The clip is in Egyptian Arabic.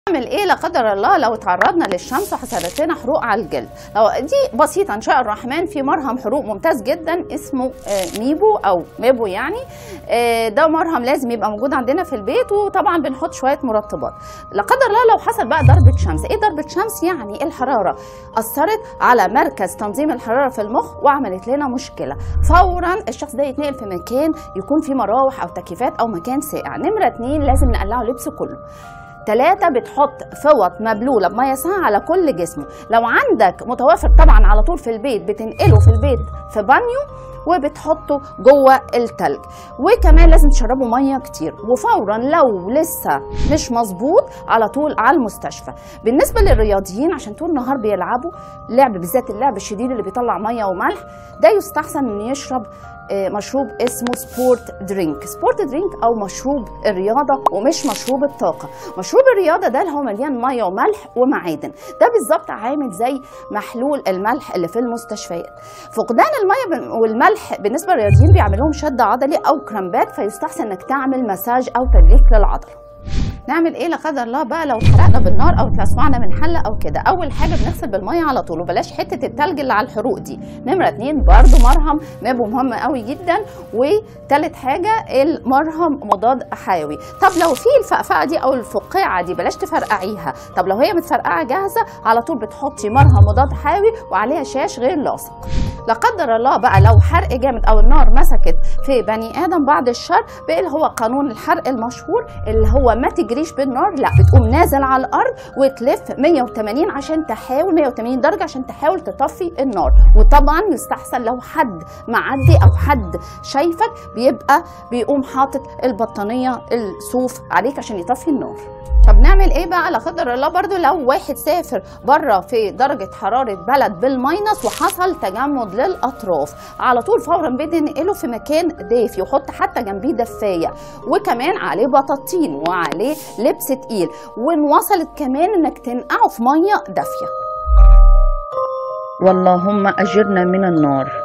نعمل ايه لا قدر الله لو تعرضنا للشمس وحصلت لنا حروق على الجلد لو دي بسيطه ان شاء الرحمن في مرهم حروق ممتاز جدا اسمه آه، ميبو او ميبو يعني آه، ده مرهم لازم يبقى موجود عندنا في البيت وطبعا بنحط شويه مرطبات لا قدر الله لو حصل بقى ضربه شمس ايه ضربه شمس يعني الحراره اثرت على مركز تنظيم الحراره في المخ وعملت لنا مشكله فورا الشخص ده يتنقل في مكان يكون فيه مراوح او تكييفات او مكان ساقع نمره اتنين لازم نقلعه لبسه كله ثلاثة بتحط فوط مبلولة بمية ساقعة على كل جسمه لو عندك متوافر طبعا على طول في البيت بتنقله في البيت في بانيو وبتحطه جوه التلج وكمان لازم تشربوا ميه كتير وفورا لو لسه مش مظبوط على طول على المستشفى بالنسبه للرياضيين عشان طول النهار بيلعبوا لعب بالذات اللعب الشديد اللي بيطلع ميه وملح ده يستحسن ان يشرب آه، مشروب اسمه سبورت درينك سبورت درينك او مشروب الرياضه ومش مشروب الطاقه مشروب الرياضه ده اللي هو مليان ميه وملح ومعادن ده بالظبط عامل زي محلول الملح اللي في المستشفيات فقدان الميه بن- والملح بالنسبه للرياضيين بيعمل لهم شد عضلي او كرامبات فيستحسن انك تعمل مساج او تدليك للعضله نعمل ايه لا قدر الله بقى لو اتحرقنا بالنار او اتلسعنا من حله او كده اول حاجه بنغسل بالميه على طول وبلاش حته التلج اللي على الحروق دي نمره اتنين برضو مرهم مابو مهم قوي جدا وتالت حاجه المرهم مضاد حيوي طب لو في الفقفقه دي او الفقاعه دي بلاش تفرقعيها طب لو هي متفرقعه جاهزه على طول بتحطي مرهم مضاد حيوي وعليها شاش غير لاصق لا قدر الله بقى لو حرق جامد او النار مسكت في بني ادم بعد الشر بقى اللي هو قانون الحرق المشهور اللي هو ما تجريش بالنار لا بتقوم نازل على الارض وتلف 180 عشان تحاول 180 درجه عشان تحاول تطفي النار وطبعا يستحسن لو حد معدي او حد شايفك بيبقى بيقوم حاطط البطانيه الصوف عليك عشان يطفي النار طب نعمل ايه بقى لا قدر الله برضو لو واحد سافر بره في درجه حراره بلد بالماينس وحصل تجمد للاطراف على طول فورا بننقله في مكان دافي وحط حتى جنبيه دفايه وكمان عليه بطاطين وعليه لبس تقيل وان وصلت كمان انك تنقعه في ميه دافيه واللهم أجرنا من النار